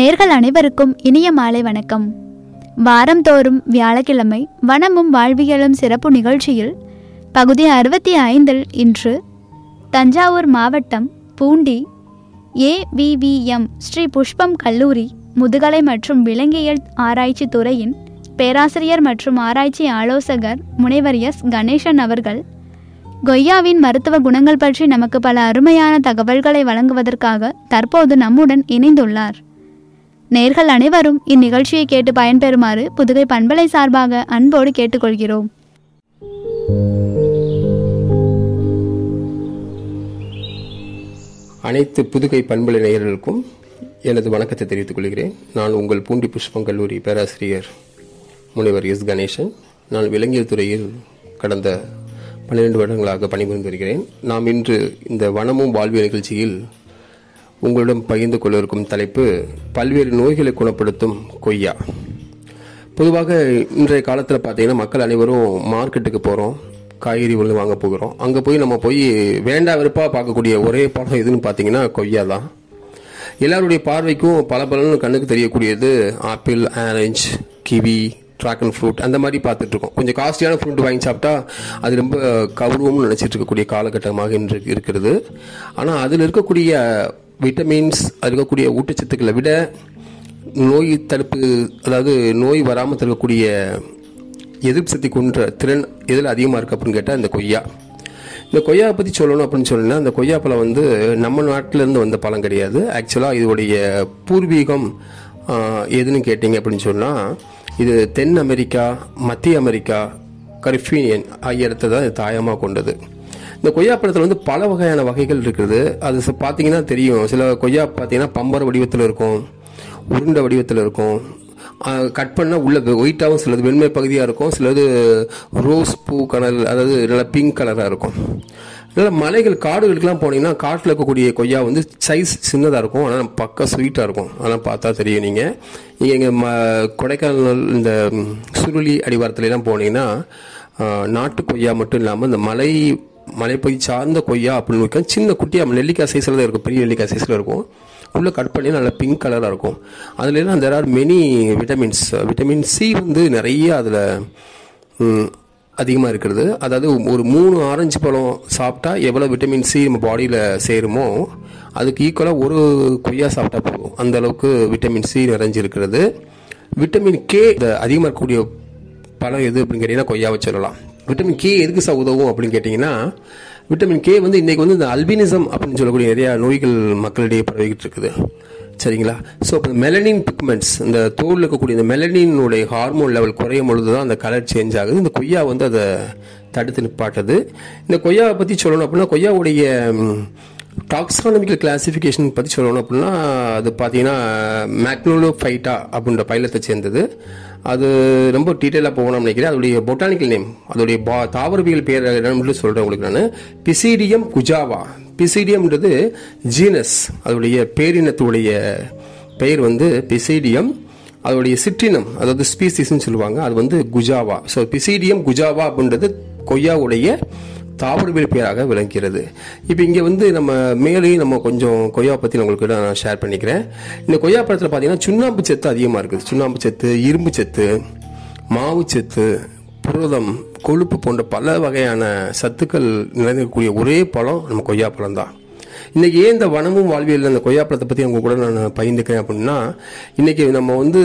நேர்கள் அனைவருக்கும் இனிய மாலை வணக்கம் வாரந்தோறும் வியாழக்கிழமை வனமும் வாழ்வியலும் சிறப்பு நிகழ்ச்சியில் பகுதி அறுபத்தி ஐந்தில் இன்று தஞ்சாவூர் மாவட்டம் பூண்டி ஏவிவிஎம் ஸ்ரீ புஷ்பம் கல்லூரி முதுகலை மற்றும் விலங்கியல் ஆராய்ச்சி துறையின் பேராசிரியர் மற்றும் ஆராய்ச்சி ஆலோசகர் முனைவர் எஸ் கணேசன் அவர்கள் கொய்யாவின் மருத்துவ குணங்கள் பற்றி நமக்கு பல அருமையான தகவல்களை வழங்குவதற்காக தற்போது நம்முடன் இணைந்துள்ளார் நேர்கள் அனைவரும் இந்நிகழ்ச்சியை கேட்டு பயன்பெறுமாறு புதுகை பண்பலை சார்பாக அன்போடு கேட்டுக்கொள்கிறோம் அனைத்து புதுகை பண்பலை நேயர்களுக்கும் எனது வணக்கத்தை தெரிவித்துக் கொள்கிறேன் நான் உங்கள் பூண்டி புஷ்பம் கல்லூரி பேராசிரியர் முனைவர் எஸ் கணேசன் நான் விலங்கியல் துறையில் கடந்த பன்னிரண்டு வருடங்களாக பணிபுரிந்து வருகிறேன் நாம் இன்று இந்த வனமும் வாழ்வியல் நிகழ்ச்சியில் உங்களிடம் பகிர்ந்து கொள்ள இருக்கும் தலைப்பு பல்வேறு நோய்களை குணப்படுத்தும் கொய்யா பொதுவாக இன்றைய காலத்தில் பார்த்தீங்கன்னா மக்கள் அனைவரும் மார்க்கெட்டுக்கு போகிறோம் காய்கறி வந்து வாங்க போகிறோம் அங்கே போய் நம்ம போய் வேண்டா வெறுப்பாக பார்க்கக்கூடிய ஒரே பழம் எதுன்னு பார்த்தீங்கன்னா கொய்யா தான் எல்லாருடைய பார்வைக்கும் பல பலன்னு கண்ணுக்கு தெரியக்கூடியது apple orange kiwi dragon fruit அந்த மாதிரி பார்த்துட்டு இருக்கோம் கொஞ்சம் காஸ்ட்லியான ஃப்ரூட் வாங்கி சாப்பிட்டா அது ரொம்ப கௌரவம்னு நினச்சிட்டு இருக்கக்கூடிய காலகட்டமாக இன்று இருக்கிறது ஆனால் அதில் இருக்கக்கூடிய விட்டமின்ஸ் அதில் இருக்கக்கூடிய ஊட்டச்சத்துக்களை விட நோய் தடுப்பு அதாவது நோய் வராமல் தடுக்கக்கூடிய எதிர்ப்பு சக்தி கொன்ற திறன் எதில் அதிகமாக இருக்குது அப்படின்னு கேட்டால் இந்த கொய்யா இந்த கொய்யாவை பற்றி சொல்லணும் அப்படின்னு சொன்னா இந்த கொய்யா பழம் வந்து நம்ம நாட்டிலேருந்து வந்த பழம் கிடையாது ஆக்சுவலாக இதோடைய பூர்வீகம் ஆஹ், எதுன்னு கேட்டிங்க அப்படின்னு சொன்னால் இது தென் அமெரிக்கா மத்திய அமெரிக்கா கரிஃபீனியன் ஆகிய இடத்தை தான் இது தாயமாக கொண்டது இந்த கொய்யா பழத்தில் வந்து பல வகையான வகைகள் இருக்குது அது ச- பார்த்தீங்கன்னா தெரியும் சில கொய்யா பார்த்தீங்கன்னா பம்பர வடிவத்தில் இருக்கும் உருண்டை வடிவத்தில் இருக்கும் கட் பண்ணால் உள்ள ஒயிட்டாகவும் சிலது வெண்மை பகுதியாக இருக்கும் சிலது ரோஸ் பூ கலர் அதாவது நல்லா பிங்க் கலராக இருக்கும் அதனால் மலைகள் காடுகளுக்கெல்லாம் போனீங்கன்னா காட்டில் இருக்கக்கூடிய கொய்யா வந்து சைஸ் சின்னதாக இருக்கும் ஆனால் பக்கா ஸ்வீட்டாக இருக்கும் அதெல்லாம் பார்த்தா தெரியும் நீங்கள் நீங்கள் இங்கே ம கொடைக்கானல் இந்த ம், சுருளி அடிவாரத்துலலாம் போனீங்கன்னா ஆ, நாட்டு கொய்யா மட்டும் இல்லாமல் இந்த மலை மலைப்பகுதி சார்ந்த கொய்யா அப்படின்னு இருக்கும் சின்ன குட்டியாக நெல்லிக்காய் சைஸில் தான் இருக்கும் பெரிய நெல்லிக்காய் சைஸில் இருக்கும் உள்ளே கட் பண்ணி நல்லா பிங்க் கலராக இருக்கும் அதுல எல்லாம் there are many vitamins vitamin C வந்து நிறைய அதில் அதிகமாக இருக்கிறது அதாவது ஒரு மூணு ஆரஞ்சு பழம் சாப்பிட்டா எவ்வளோ விட்டமின் சி நம்ம பாடியில் சேருமோ அதுக்கு ஈக்குவலாக ஒரு கொய்யா சாப்பிட்டா போதும் அந்த அளவுக்கு விட்டமின் சி நிறைஞ்சிருக்கிறது விட்டமின் கே அதிகமாக இருக்கக்கூடிய பழம் எது அப்படின்னு கேட்டிங்கன்னா கொய்யாவை சொல்லலாம் விட்டமின் கே எதுக்கு சார் உதவும் அப்படின்னு கேட்டிங்கன்னா விட்டமின் கே வந்து இன்னைக்கு வந்து இந்த அல்பினிசம் அப்படின்னு சொல்லக்கூடிய நிறைய நோய்கள் மக்களிடையே பரவிக்கிட்டு இருக்குது சரிங்களா ஸோ இப்போ மெலனின் பிக்மெண்ட்ஸ் இந்த தோலில் இருக்கக்கூடிய இந்த மெலனினுடைய ஹார்மோன் லெவல் குறையும் பொழுது தான் அந்த கலர் சேஞ்ச் ஆகுது இந்த கொய்யா வந்து அதை தடுத்து நிப்பாட்டுது இந்த கொய்யாவை பற்றி சொல்லணும் அப்படின்னா கொய்யாவுடைய டாக்ஸானமிக்கல் கிளாசிஃபிகேஷன் பற்றி சொல்லணும் அப்படின்னா அது பார்த்தீங்கன்னா மேக்னோலோ ஃபைட்டா அப்படின்ற பைலத்தை சேர்ந்தது அது ரொம்ப டீட்டெயிலாக போகணும்னு நினைக்கிறேன் அதோடைய பொட்டானிக்கல் நேம் அதோடைய பா தாவரவியல் பேர் என்னன்னு சொல்கிறேன் உங்களுக்கு நான் பிசிடியம் குஜாவா பிசிடியம்ன்றது ஜீனஸ் அதோடைய பேரினத்துடைய பெயர் வந்து பிசிடியம் அதோடைய சிற்றினம் அதாவது ஸ்பீசிஸ்ன்னு சொல்லுவாங்க அது வந்து குஜாவா ஸோ பிசிடியம் குஜாவா அப்படின்றது கொய்யாவுடைய தாவரவியல் பெயராக விளங்குகிறது இப்போ இங்கே வந்து நம்ம மேலேயும் நம்ம கொஞ்சம் கொய்யா பற்றி நான் உங்களுக்கு நான் ஷேர் பண்ணிக்கிறேன் இந்த கொய்யா பழத்தில் பார்த்தீங்கன்னா சுண்ணாம்பு சத்து அதிகமாக இருக்குது சுண்ணாம்பு சத்து இரும்பு சத்து மாவு சத்து புரதம் கொழுப்பு போன்ற பல வகையான சத்துக்கள் நிறைந்திருக்கக்கூடிய ஒரே பழம் நம்ம கொய்யா பழம் தான் இன்னைக்கு ஏன் இந்த வனமும் வாழ்வியல் அந்த கொய்யாப்பழத்தை பற்றி அவங்க கூட நான் பகிர்ந்துக்கிறேன் அப்படின்னா இன்னைக்கு நம்ம வந்து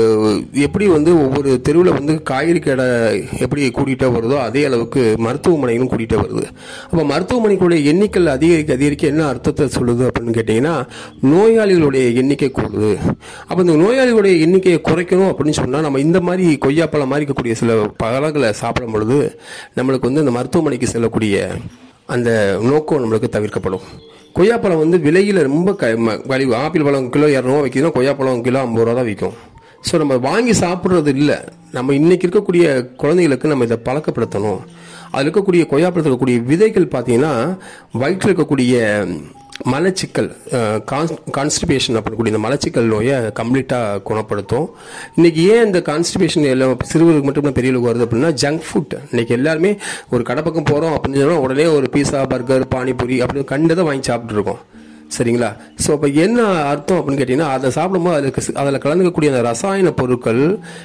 எப்படி வந்து ஒவ்வொரு தெருவில் வந்து காய்கறி கடை எப்படி கூட்டிகிட்டே வருதோ அதே அளவுக்கு மருத்துவமனைகளும் கூட்டிகிட்டே வருது அப்போ மருத்துவமனைகளுடைய எண்ணிக்கை அதிகரிக்க அதிகரிக்க என்ன அர்த்தத்தை சொல்லுது அப்படின்னு கேட்டிங்கன்னா நோயாளிகளுடைய எண்ணிக்கை கூடுது அப்போ இந்த நோயாளிகளுடைய எண்ணிக்கையை குறைக்கணும் அப்படின்னு சொன்னால் நம்ம இந்த மாதிரி கொய்யாப்பழம் மாதிரி இருக்கக்கூடிய சில பழங்களை சாப்பிடும் பொழுது நம்மளுக்கு வந்து இந்த மருத்துவமனைக்கு செல்லக்கூடிய அந்த நோக்கம் நம்மளுக்கு தவிர்க்கப்படும் கொய்யாப்பழம் வந்து விலையில் ரொம்ப க ம- மலிவு ஆப்பிள் பழம் கிலோ இரநூறுவா விற்கிதுன்னா கொய்யாப்பழம் கிலோ ஐம்பது ரூபா தான் விற்கும் ஸோ நம்ம வாங்கி சாப்பிட்றது இல்லை நம்ம இன்னைக்கு இருக்கக்கூடிய குழந்தைகளுக்கு நம்ம இதை பழக்கப்படுத்தணும் அதில் இருக்கக்கூடிய கொய்யாப்பழத்தில் இருக்கக்கூடிய விதைகள் பார்த்தீங்கன்னா வயிற்றில் இருக்கக்கூடிய மலச்சிக்கல் கான்ஸ்டிபேஷன் அப்படிக்கூடிய இந்த மலச்சிக்கல் நோயை கம்ப்ளீட்டாக குணப்படுத்தும் இன்னைக்கு ஏன் இந்த கான்ஸ்டிபேஷன் எல்லாம் சிறுவருக்கு மட்டும் தான் பெரியவங்களுக்கு வருது அப்படின்னா ஜங்க் ஃபுட் இன்னைக்கு எல்லாருமே ஒரு கடை பக்கம் போகிறோம் அப்படின்னு சொன்னால் உடனே ஒரு பீஸா பர்கர் பானிபூரி அப்படின்னு கண்டதை வாங்கி சாப்பிட்டு இருக்கோம் சரிங்களா ஸோ அப்போ என்ன அர்த்தம் அப்படின்னு கேட்டிங்கன்னா அதை சாப்பிடும்போது அதுக்கு அதில் கலந்துக்கக்கூடிய அந்த ரசாயன பொருட்கள்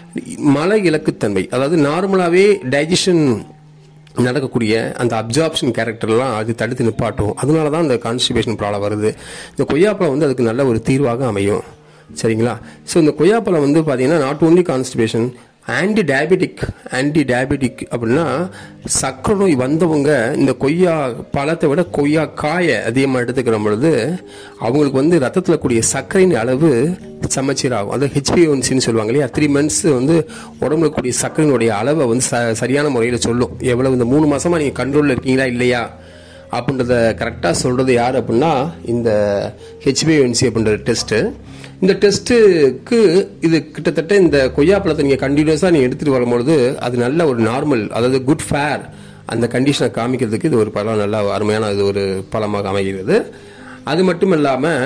மலை இலக்குத்தன்மை அதாவது நார்மலாகவே டைஜஷன் நடக்கக்கூடிய அந்த அப்சார்ப்ஷன் கேரக்டர்லாம் அது தடுத்து நிப்பாட்டும் அதனால தான் அந்த கான்ஸ்டிபேஷன் ப்ராப்ளம் வருது இந்த கொய்யாப்பழம் வந்து அதுக்கு நல்ல ஒரு தீர்வாக அமையும் சரிங்களா ஸோ இந்த கொய்யாப்பழம் வந்து பார்த்தீங்கன்னா not only constipation anti diabetic anti diabetic அப்படின்னா சக்கரை நோய் வந்தவங்க இந்த கொய்யா பழத்தை விட கொய்யா காயை அதிகமாக எடுத்துக்கிற பொழுது அவங்களுக்கு வந்து ரத்தத்தில் கூடிய சர்க்கரையின் அளவு சமச்சீராகும் அது ஹெச்பிஒன்சின்னு சொல்லுவாங்க இல்லையா த்ரீ மந்த்ஸ் வந்து உடம்புல கூடிய சர்க்கரையினுடைய அளவை வந்து ச சரியான முறையில் சொல்லும் எவ்வளவு இந்த மூணு மாசமா நீங்கள் கண்ட்ரோலில் இருக்கீங்களா இல்லையா அப்படின்றத கரெக்டாக சொல்கிறது யார் அப்படின்னா இந்த ஹெச்பிஒன்சி அப்படின்ற டெஸ்ட்டு இந்த டெஸ்ட்டுக்கு இது கிட்டத்தட்ட இந்த கொய்யாப்பழத்தை நீங்கள் கண்டினியூஸாக நீங்கள் எடுத்துகிட்டு வரும்பொழுது அது நல்ல ஒரு நார்மல் அதாவது குட் ஃபேர் அந்த கண்டிஷனை காமிக்கிறதுக்கு இது ஒரு பழம் நல்ல அருமையான இது ஒரு பழமாக அமைகிறது அது மட்டும் இல்லாமல்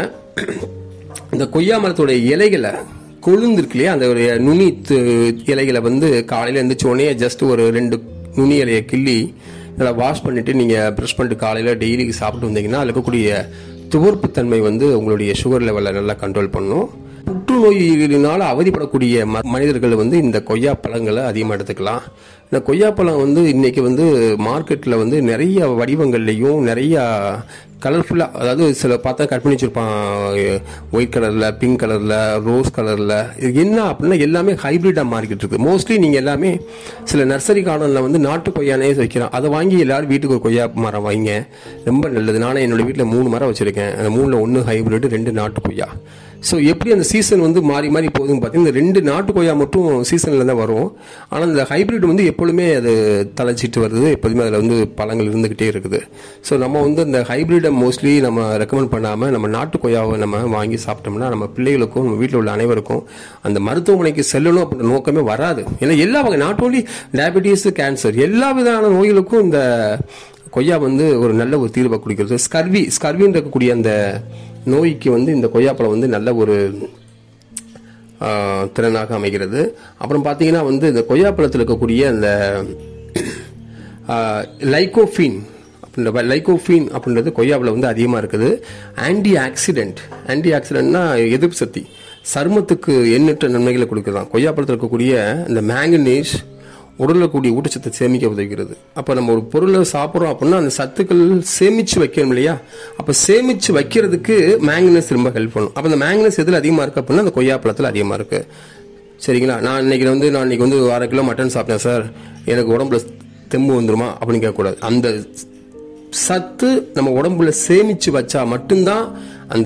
இந்த கொய்யா மரத்துடைய இலைகளை கொழுந்து இருக்கு இல்லையா அந்த ஒரு நுனி து- இலைகளை வந்து காலையில் எழுந்திரிச்ச உடனே ஜஸ்ட் ஒரு ரெண்டு நுனி இலையை கிள்ளி நல்லா வாஷ் பண்ணிட்டு நீங்கள் ப்ரெஷ் பண்ணிட்டு காலையில் டெய்லி சாப்பிட்டு வந்தீங்கன்னா அதில் இருக்கக்கூடிய துவர்ப்புத்தன்மை வந்து உங்களுடைய சுகர் லெவலை நல்லா கண்ட்ரோல் பண்ணும் புற்றுநோயினால் அவதிப்படக்கூடிய ம- மனிதர்கள் வந்து இந்த கொய்யா பழங்களை அதிகமாக எடுத்துக்கலாம் இந்த கொய்யாப்பழம் வந்து இன்னைக்கு வந்து மார்க்கெட்டில் வந்து நிறைய வடிவங்கள்லையும் நிறைய கலர்ஃபுல்லாக அதாவது சில பார்த்தா கட் பண்ணி வச்சிருப்பான் ஒயிட் கலரில் பிங்க் கலரில் ரோஸ் கலரில் இது என்ன அப்படின்னா எல்லாமே ஹைபிரிட்டாக மாறிக்கிட்டு இருக்கு மோஸ்ட்லி நீங்கள் எல்லாமே சில நர்சரி கார்டனில் வந்து நாட்டு கொய்யானே வைக்கிறோம் அதை வாங்கி எல்லாரும் வீட்டுக்கு ஒரு கொய்யா மரம் வைங்க ரொம்ப நல்லது நானே என்னோட வீட்டில் மூணு மரம் வச்சிருக்கேன் அந்த மூணில் ஒன்று ஹைபிரிட் ரெண்டு நாட்டு கொய்யா ஸோ எப்படி அந்த சீசன் வந்து மாறி மாறி போகுதுன்னு பார்த்தீங்கன்னா இந்த ரெண்டு நாட்டு கொய்யா மட்டும் சீசனில் தான் வரும் ஆனால் இந்த ஹைபிரிட் வந்து எப்பொழுதுமே அது தலைச்சிட்டு வருது எப்போதுமே அதில் வந்து பழங்கள் இருந்துக்கிட்டே இருக்குது ஸோ நம்ம வந்து இந்த ஹைபிரிடை மோஸ்ட்லி நம்ம ரெக்கமெண்ட் பண்ணாமல் நம்ம நாட்டு கொய்யாவை நம்ம வாங்கி சாப்பிட்டோம்னா நம்ம பிள்ளைகளுக்கும் நம்ம வீட்டில் உள்ள அனைவருக்கும் அந்த மருத்துவமனைக்கு செல்லணும் அப்படின்ற நோக்கமே வராது ஏன்னா எல்லா வகை நாட் ஓன்லி டயபெட்டிஸ் கேன்சர் எல்லா விதமான நோய்களுக்கும் இந்த கொய்யா வந்து ஒரு நல்ல ஒரு தீர்வை கொடுக்கிறது ஸ்கர்வி ஸ்கர்வின்னு இருக்கக்கூடிய அந்த நோய்க்கு வந்து இந்த கொய்யாப்பழம் வந்து நல்ல ஒரு ஆ, திறனாக அமைகிறது அப்புறம் பார்த்தீங்கன்னா வந்து இந்த கொய்யாப்பழத்தில் இருக்கக்கூடிய அந்த லைகோஃபின் அப்படின்ற லைகோஃபின் அப்படின்றது கொய்யாவில் வந்து அதிகமாக இருக்குது ஆன்டி ஆக்சிடென்ட் ஆன்டி ஆக்சிடென்ட்னா எதிர்ப்பு சக்தி சருமத்துக்கு எண்ணற்ற நன்மைகளை கொடுக்குதான் கொய்யாப்பழத்தில் இருக்கக்கூடிய இந்த மேங்கனீஸ் உடலில் கூடிய ஊட்டச்சத்தை சேமிக்க உதவுகிறது அப்போ நம்ம ஒரு பொருளை சாப்பிட்றோம் அப்படின்னா அந்த சத்துக்கள் சேமிச்சு வைக்கணும் இல்லையா அப்போ சேமிச்சு வைக்கிறதுக்கு மேங்கனஸ் ரொம்ப ஹெல்ப் பண்ணும் அப்போ அந்த மேங்கனஸ் எதில் அதிகமாக இருக்கு அப்படின்னா அந்த கொய்யாப்பழத்தில் அதிகமாக இருக்கு சரிங்களா நான் இன்னைக்கு வந்து நான் இன்னைக்கு வந்து ஒரு அரை கிலோ மட்டன் சாப்பிட்டேன் சார் எனக்கு உடம்புல தெம்பு வந்துருமா அப்படின்னு கேட்கக்கூடாது அந்த சத்து நம்ம உடம்புல சேமிச்சு வச்சா மட்டும்தான் அந்த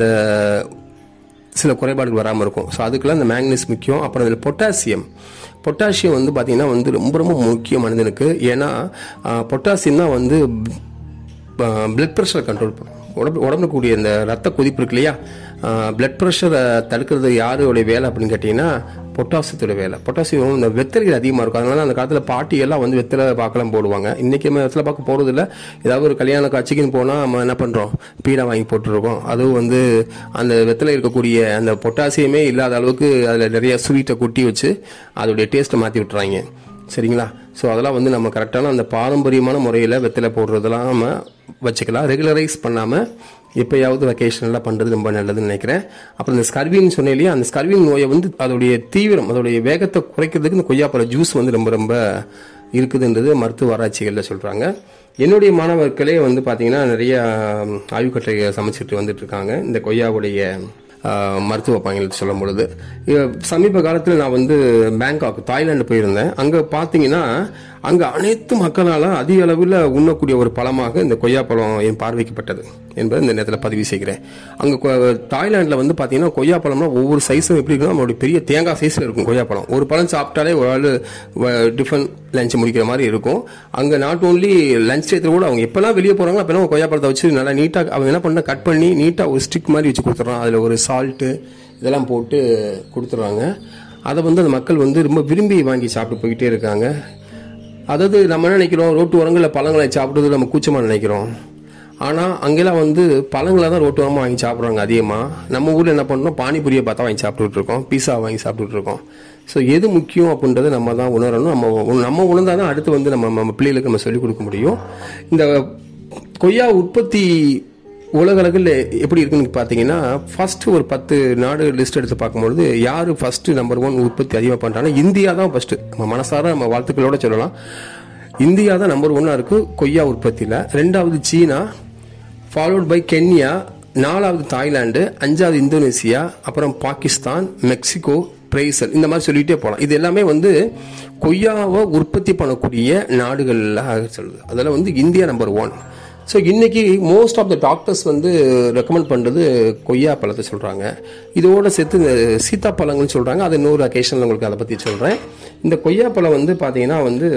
சில குறைபாடுகள் வராமல் இருக்கும் ஸோ அதுக்கெல்லாம் இந்த மேக்னீஸ் முக்கியம் அப்புறம் அதில் பொட்டாசியம் பொட்டாசியம் வந்து பார்த்தீங்கன்னா வந்து ரொம்ப ரொம்ப முக்கியம் மனிதனுக்கு ஏன்னா பொட்டாசியம் தான் வந்து பிளட் ப்ரெஷரை கண்ட்ரோல் பண்ணும் உடம்பு உடம்புல கூடிய இந்த ரத்த கொதிப்பு இருக்கு இல்லையா பிளட் ப்ரெஷரை தடுக்கிறது யாருடைய வேலை அப்படின்னு கேட்டிங்கன்னா பொட்டாசியத்தோட வேலை பொட்டாசியம் இந்த வெத்தலைகள் அதிகமாக இருக்கும் அதனால அந்த காலத்தில் பாட்டி எல்லாம் வந்து வெத்தலை பார்க்கலாம் போடுவாங்க இன்றைக்கி நம்ம வெத்தலை பார்க்க போகிறது இல்லை ஏதாவது ஒரு கல்யாண காட்சிக்குன்னு போனால் நம்ம என்ன பண்ணுறோம் பீடா வாங்கி போட்டுருக்கோம் அதுவும் வந்து அந்த வெத்தலை இருக்கக்கூடிய அந்த பொட்டாசியமே இல்லாத அளவுக்கு அதில் நிறைய ஸ்வீட்டை கொட்டி வச்சு அதோடைய டேஸ்ட்டை மாற்றி விட்டுறாங்க சரிங்களா ஸோ அதெல்லாம் வந்து நம்ம கரெக்டான அந்த பாரம்பரியமான முறையில் வெத்தலை போடுறதெல்லாம் நம்ம வச்சுக்கலாம் ரெகுலரைஸ் பண்ணாமல் எப்பயாவது வெக்கேஷனெல்லாம் பண்ணுறது ரொம்ப நல்லதுன்னு நினைக்கிறேன் அப்புறம் இந்த ஸ்கர்வின்னு சொன்னேன் இல்லையா அந்த ஸ்கர்வின் நோயை வந்து அதோடைய தீவிரம் அதோடைய வேகத்தை குறைக்கிறதுக்கு இந்த கொய்யாப்பழ ஜூஸ் வந்து ரொம்ப ரொம்ப இருக்குதுன்றது மருத்துவ ஆராய்ச்சிகளில் சொல்கிறாங்க என்னுடைய மாணவர்களே வந்து பார்த்தீங்கன்னா நிறைய ஆய்வுக்கட்டளை சமைச்சிட்டு வந்துட்டு இருக்காங்க இந்த கொய்யாவுடைய ஆஹ் மருத்துவ பயன்கள் சொல்லும் பொழுது இ- சமீப காலத்தில் நான் வந்து பேங்காக் தாய்லாந்து போயிருந்தேன் அங்கே பார்த்தீங்கன்னா அங்கே அனைத்து மக்களால் அதிக அளவில் உண்ணக்கூடிய ஒரு பழமாக இந்த கொய்யாப்பழம் என் பார்வைக்கப்பட்டது என்பதை இந்த நேரத்தில் பதிவு செய்கிறேன் அங்கே தாய்லாந்தில் வந்து பார்த்தீங்கன்னா கொய்யாப்பழம்னா ஒவ்வொரு சைஸும் எப்படி இருக்கும் நம்மளுடைய பெரிய தேங்காய் சைஸில் இருக்கும் கொய்யாப்பழம் ஒரு பழம் சாப்பிட்டாலே ஒரு ஆள் டிஃபன் லஞ்ச் முடிக்கிற மாதிரி இருக்கும் அங்கே நாட் ஓன்லி லஞ்ச் டயத்தில் கூட அவங்க எப்போல்லாம் வெளியே போகிறாங்களோ அப்போல்லாம் கொய்யாப்பழத்தை வச்சு நல்லா நீட்டாக அவங்க என்ன பண்ண கட் பண்ணி நீட்டாக ஒரு ஸ்டிக் மாதிரி வச்சு கொடுத்துட்றான் அதில் ஒரு சால்ட்டு இதெல்லாம் போட்டு கொடுத்துட்றாங்க அதை வந்து அந்த மக்கள் வந்து ரொம்ப விரும்பி வாங்கி சாப்பிட்டு போயிட்டே இருக்காங்க அதாவது நம்ம என்ன நினைக்கிறோம் ரோட்டு ஓரங்களில் பழங்களை சாப்பிடுறது நம்ம கூச்சமாக நினைக்கிறோம் ஆனால் அங்கெல்லாம் வந்து பழங்களை தான் ரோட்டு ஓரமாக வாங்கி சாப்பிட்றாங்க அதிகமாக நம்ம ஊரில் என்ன பண்ணுறோம் பானிபூரியை பார்த்தா வாங்கி சாப்பிட்டுட்டு இருக்கோம் பீஸா வாங்கி சாப்பிட்டுட்டு இருக்கோம் ஸோ எது முக்கியம் அப்படின்றத நம்ம தான் உணரணும் நம்ம உ- நம்ம உணர்ந்தால் தான் அடுத்து வந்து நம்ம நம்ம பிள்ளைகளுக்கு நம்ம சொல்லிக் கொடுக்க முடியும் இந்த கொய்யா உற்பத்தி உலக அளவில் எப்படி இருக்குன்னு பார்த்தீங்கன்னா ஃபர்ஸ்ட் ஒரு பத்து நாடு லிஸ்ட் எடுத்து பார்க்கும்பொழுது யார் ஃபர்ஸ்ட் நம்பர் ஒன் உற்பத்தி அதிகமாக பண்ணுறாங்கன்னா இந்தியா தான் ஃபர்ஸ்ட் நம்ம மனசார நம்ம வாழ்த்துக்களோட சொல்லலாம் இந்தியா தான் நம்பர் ஒன்னாக இருக்கு கொய்யா உற்பத்தியில் ரெண்டாவது சீனா ஃபாலோட் பை கென்யா நாலாவது தாய்லாந்து அஞ்சாவது இந்தோனேசியா அப்புறம் பாகிஸ்தான் மெக்சிகோ பிரேசல் இந்த மாதிரி சொல்லிட்டே போகலாம் இது எல்லாமே வந்து கொய்யாவை உற்பத்தி பண்ணக்கூடிய நாடுகள்ல சொல்லுது அதில் வந்து இந்தியா நம்பர் ஒன் ஸோ இன்னைக்கு மோஸ்ட் ஆஃப் த டாக்டர்ஸ் வந்து ரெக்கமெண்ட் பண்ணுறது கொய்யா பழத்தை சொல்கிறாங்க இதோட சேர்த்து இந்த சீத்தாப்பழங்கள்னு சொல்கிறாங்க அது இன்னொரு அக்கேஷனில் உங்களுக்கு அதை பற்றி சொல்கிறேன் இந்த கொய்யா பழம் வந்து பார்த்தீங்கன்னா வந்து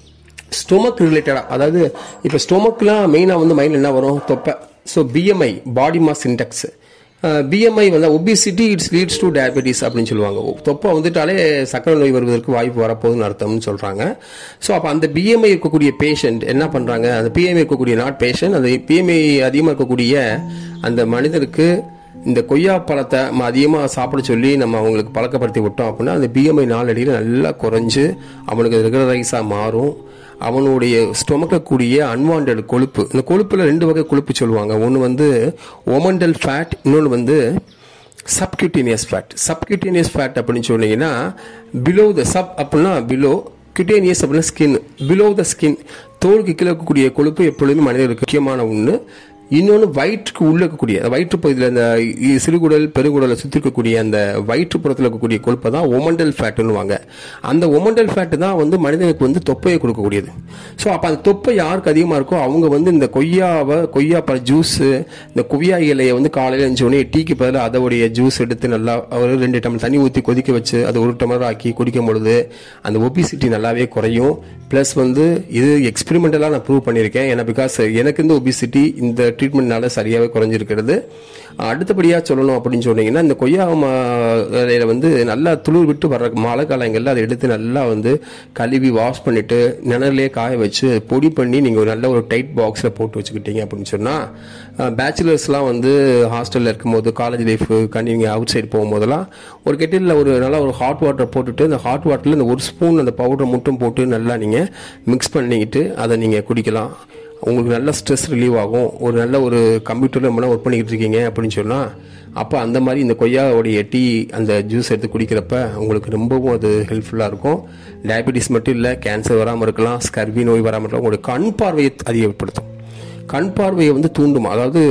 ஸ்டொமக் ரிலேட்டடாக அதாவது இப்போ ஸ்டொமக்லாம் மெயினாக வந்து மைண்டில் என்ன வரும் தொப்பை so BMI body mass index BMI வந்து obesity it's leads to diabetes அப்படின்னு சொல்லுவாங்க தொப்பை வந்துட்டாலே சக்கரை நோய் வருவதற்கு வாய்ப்பு வரப்போகுதுன்னு அர்த்தம்னு சொல்கிறாங்க ஸோ அப்போ அந்த பிஎம்ஐ இருக்கக்கூடிய பேஷண்ட் என்ன பண்ணுறாங்க அந்த பிஎம்ஐ இருக்கக்கூடிய நாட் பேஷண்ட் அந்த பிஎம்ஐ அதிகமாக இருக்கக்கூடிய அந்த மனிதருக்கு இந்த கொய்யா பழத்தை நம்ம அதிகமாக சாப்பிட சொல்லி நம்ம அவங்களுக்கு பழக்கப்படுத்தி விட்டோம் அப்படின்னா அந்த பிஎம்ஐ நாளடியில் நல்லா குறைஞ்சு அவனுக்கு ரெகுலரைஸாக மாறும் அவனுடைய ஸ்டொமக்கில் கூடிய அன்வான்ட் கொழுப்பு இந்த கொழுப்பில் ரெண்டு வகை கொழுப்பு சொல்லுவாங்க ஒன்று வந்து ஒமண்டல் ஃபேட் இன்னொன்று வந்து சப்கியூட்டேனியஸ் ஃபேட் சப்கியூட்டேனியஸ் ஃபேட் அப்படின்னு சொன்னீங்கன்னா பிலோ த சப் அப்படின்னா பிலோ கியூட்டேனியஸ் அப்படின்னா ஸ்கின் பிலோ த ஸ்கின் தோலுக்கு கீழே இருக்கக்கூடிய கொழுப்பு எப்பொழுதுமே மனிதர்களுக்கு முக்கியமான ஒன்று இன்னொன்று வயிற்றுக்கு உள்ள இருக்கக்கூடிய வயிற்று பகுதியில் இந்த இ- சிறுகுடல் பெருகுடலை சுற்றி இருக்கக்கூடிய அந்த வயிற்றுப்புறத்தில் இருக்கக்கூடிய கொழுப்பை தான் ஒமண்டல் ஃபேட்டுன்னுவாங்க அந்த ஒமண்டல் ஃபேட்டு தான் வந்து மனிதனுக்கு வந்து தொப்பையை கொடுக்கக்கூடியது ஸோ அப்போ அந்த தொப்பை யாருக்கு அதிகமாக இருக்கோ அவங்க வந்து இந்த கொய்யாவை கொய்யா பழ ஜூஸு இந்த கொய்யா இலையை வந்து காலையில் எழுந்த உடனே டீக்கு பதிலாக அதோடைய ஜூஸ் எடுத்து நல்லா ஒரு ரெண்டு டம்ளர் தண்ணி ஊற்றி கொதிக்க வச்சு அது ஒரு டம்ளர் ஆக்கி குடிக்கும் பொழுது அந்த ஒபிசிட்டி நல்லாவே குறையும் ப்ளஸ் வந்து இது எக்ஸ்பெரிமெண்டலாக நான் ப்ரூவ் பண்ணியிருக்கேன் ஏன்னா பிகாஸ் எனக்கு இந்த ஒபிசிட்டி இந்த ட்ரீட்மெண்ட்னால சரியாகவே குறைஞ்சிருக்கிறது அடுத்தபடியாக சொல்லணும் அப்படின்னு சொன்னீங்கன்னா இந்த கொய்யா ம- இலையில வந்து நல்லா துளிர் விட்டு வர்ற மழை காலங்களில் அதை எடுத்து நல்லா வந்து கழுவி வாஷ் பண்ணிட்டு நிழல்லே காய வச்சு பொடி பண்ணி நீங்கள் ஒரு நல்ல ஒரு டைட் பாக்ஸில் போட்டு வச்சுக்கிட்டீங்க அப்படின்னு சொன்னால் பேச்சுலர்ஸ்லாம் வந்து ஹாஸ்டலில் இருக்கும்போது காலேஜ் லைஃப் நீங்கள் அவுட் சைடு போகும்போதெல்லாம் ஒரு கெட்டிலில் ஒரு நல்லா ஒரு ஹாட் வாட்டர் போட்டுட்டு அந்த ஹாட் வாட்டரில் இந்த ஒரு ஸ்பூன் அந்த பவுடர் மட்டும் போட்டு நல்லா நீங்கள் மிக்ஸ் பண்ணிக்கிட்டு அதை நீங்கள் குடிக்கலாம் உங்களுக்கு நல்ல ஸ்ட்ரெஸ் ரிலீவ் ஆகும் ஒரு நல்ல ஒரு கம்ப்யூட்டரில் ரொம்ப ஒர்க் பண்ணிக்கிட்டு இருக்கீங்க அப்படின்னு சொன்னால் அப்போ அந்த மாதிரி இந்த கொய்யாவுடைய டீ அந்த ஜூஸ் எடுத்து குடிக்கிறப்ப உங்களுக்கு ரொம்பவும் அது ஹெல்ப்ஃபுல்லாக இருக்கும் டயபெட்டிஸ் மட்டும் இல்லை கேன்சர் வராமல் இருக்கலாம் ஸ்கர்வி நோய் வராமல் இருக்கலாம் உங்களுடைய கண் பார்வையை அதிகப்படுத்தும் கண் பார்வையை வந்து தூண்டும் அதாவது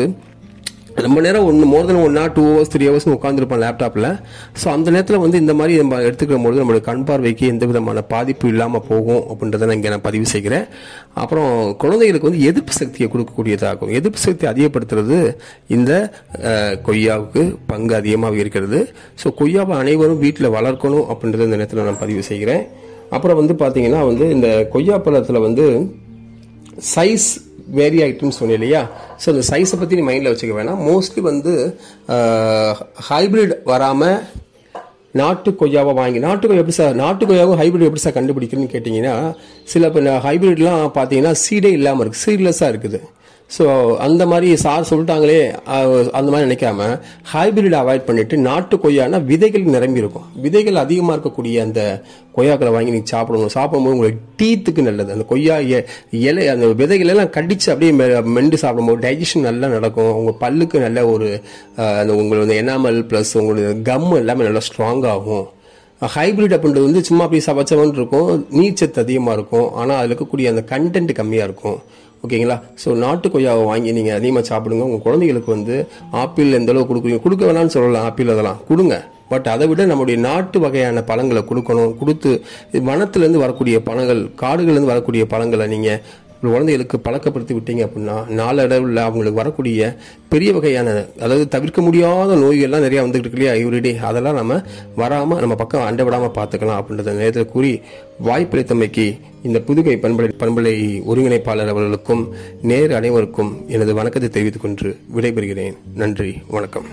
ரொம்ப நேரம் ஒன்று more than one hour two hours three hours உட்காந்துருப்போம் லேப்டாப்பில் ஸோ அந்த நேரத்தில் வந்து இந்த மாதிரி நம்ம எடுத்துக்கிற பொழுது நம்மளுடைய கண் பார்வைக்கு எந்த விதமான பாதிப்பு இல்லாமல் போகும் அப்படின்றத நான் இங்கே நான் பதிவு செய்கிறேன் அப்புறம் குழந்தைகளுக்கு வந்து எதிர்ப்பு சக்தியை கொடுக்கக்கூடியதாகும் எதிர்ப்பு சக்தி அதிகப்படுத்துறது இந்த அஹ், கொய்யாவுக்கு பங்கு அதிகமாக இருக்கிறது ஸோ கொய்யாவை அனைவரும் வீட்டில் வளர்க்கணும் அப்படின்றத இந்த நேரத்தில் நான் பதிவு செய்கிறேன் அப்புறம் வந்து பார்த்தீங்கன்னா வந்து இந்த கொய்யா பழத்தில் வந்து சைஸ் வேரி ஆகிட்டுன்னு சொன்னேன் இல்லையா ஸோ இந்த சைஸை பற்றி நீ மைண்டில் வச்சுக்க வேணாம் மோஸ்ட்லி வந்து ஹைபிரிட் வராமல் நாட்டு கொய்யாவை வாங்கி நாட்டு கொய்யா எப்படி சார் நாட்டு கொய்யாவும் ஹைபிரிட் எப்படி சார் கண்டுபிடிக்கிறதுன்னு கேட்டிங்கன்னா சில இப்போ ஹைபிரிட்லாம் பார்த்தீங்கன்னா சீடே இல்லாமல் இருக்குது சீட்லெஸ்ஸாக இருக்குது ஸோ அந்த மாதிரி சார் சொல்லிட்டாங்களே அஹ், அந்த மாதிரி நினைக்காம ஹைபிரிட் அவாய்ட் பண்ணிட்டு நாட்டு கொய்யானா விதைகள் நிரம்பி இருக்கும் விதைகள் அதிகமாக இருக்கக்கூடிய அந்த கொய்யாக்களை வாங்கி நீங்கள் சாப்பிடணும் சாப்பிடும்போது உங்களுக்கு டீத்துக்கு நல்லது அந்த கொய்யா இ- இலை அந்த விதைகள் எல்லாம் கடிச்சு அப்படியே மெ- மெண்டு சாப்பிடும்போது டைஜஷன் நல்லா நடக்கும் உங்கள் பல்லுக்கு நல்ல ஒரு அஹ், அந்த உங்களோட எனாமல் ப்ளஸ் உங்களுடைய கம் எல்லாமே நல்லா ஸ்ட்ராங் ஆகும் ஹைபிரிட் அப்படின்றது வந்து சும்மா அப்படி சபச்சவன் இருக்கும் நீர்ச்சத்து அதிகமாக இருக்கும் ஆனால் அதில் இருக்கக்கூடிய அந்த கண்டென்ட் கம்மியாக இருக்கும் ஓகேங்களா ஸோ நாட்டு கொய்யாவை வாங்கி நீங்கள் அதிகமாக சாப்பிடுங்க உங்கள் குழந்தைகளுக்கு வந்து ஆப்பிள் எந்த அளவு கொடுக்குறீங்க கொடுக்க வேணாம்னு சொல்லலாம் ஆப்பிள் அதெல்லாம் கொடுங்க பட் அதை விட நம்முடைய நாட்டு வகையான பழங்களை கொடுக்கணும் கொடுத்து இது வனத்திலேருந்து வரக்கூடிய பழங்கள் காடுகள்லேருந்து வரக்கூடிய பழங்களை நீங்கள் குழந்தைகளுக்கு பழக்கப்படுத்தி விட்டீங்க அப்படின்னா நாளடைவில் அவங்களுக்கு வரக்கூடிய பெரிய வகையான அதாவது தவிர்க்க முடியாத நோய்கள்லாம் நிறையா வந்துட்டு இருக்கு இல்லையா எவ்ரிடே அதெல்லாம் நம்ம வராமல் நம்ம பக்கம் அண்டை விடாமல் பார்த்துக்கலாம் அப்படின்றத நேரத்தில் கூறி வாய்ப்பளித்தமைக்கு இந்த புதுகை பண்பலை பண்பலை ஒருங்கிணைப்பாளர் அவர்களுக்கும் நேர் அனைவருக்கும் எனது வணக்கத்தை தெரிவித்துக் கொண்டு விடைபெறுகிறேன் நன்றி வணக்கம்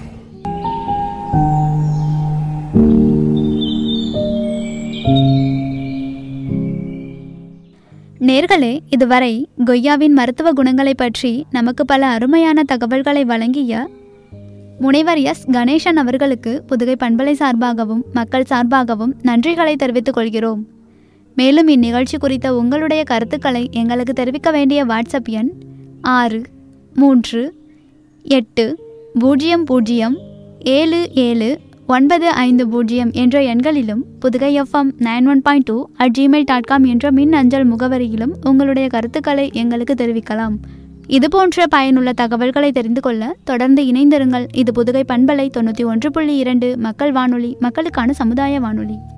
நேர்களே இதுவரை கொய்யாவின் மருத்துவ குணங்களை பற்றி நமக்கு பல அருமையான தகவல்களை வழங்கிய முனைவர் எஸ் கணேசன் அவர்களுக்கு புதுகை பண்பலை சார்பாகவும் மக்கள் சார்பாகவும் நன்றிகளை தெரிவித்துக் கொள்கிறோம் மேலும் இந்நிகழ்ச்சி குறித்த உங்களுடைய கருத்துக்களை எங்களுக்கு தெரிவிக்க வேண்டிய வாட்ஸ்அப் எண் ஆறு மூன்று எட்டு பூஜ்ஜியம் பூஜ்ஜியம் ஏழு ஏழு ஒன்பது ஐந்து பூஜ்ஜியம் என்ற எண்களிலும் Pudhugai FM nine one point two at Gmail dot com என்ற மின் அஞ்சல் முகவரியிலும் உங்களுடைய கருத்துக்களை எங்களுக்கு தெரிவிக்கலாம் இதுபோன்ற பயனுள்ள தகவல்களை தெரிந்து கொள்ள தொடர்ந்து இணைந்திருங்கள் இது புதுகை பண்பலை தொண்ணூற்றி ஒன்று புள்ளி இரண்டு மக்கள் வானொலி மக்களுக்கான சமுதாய வானொலி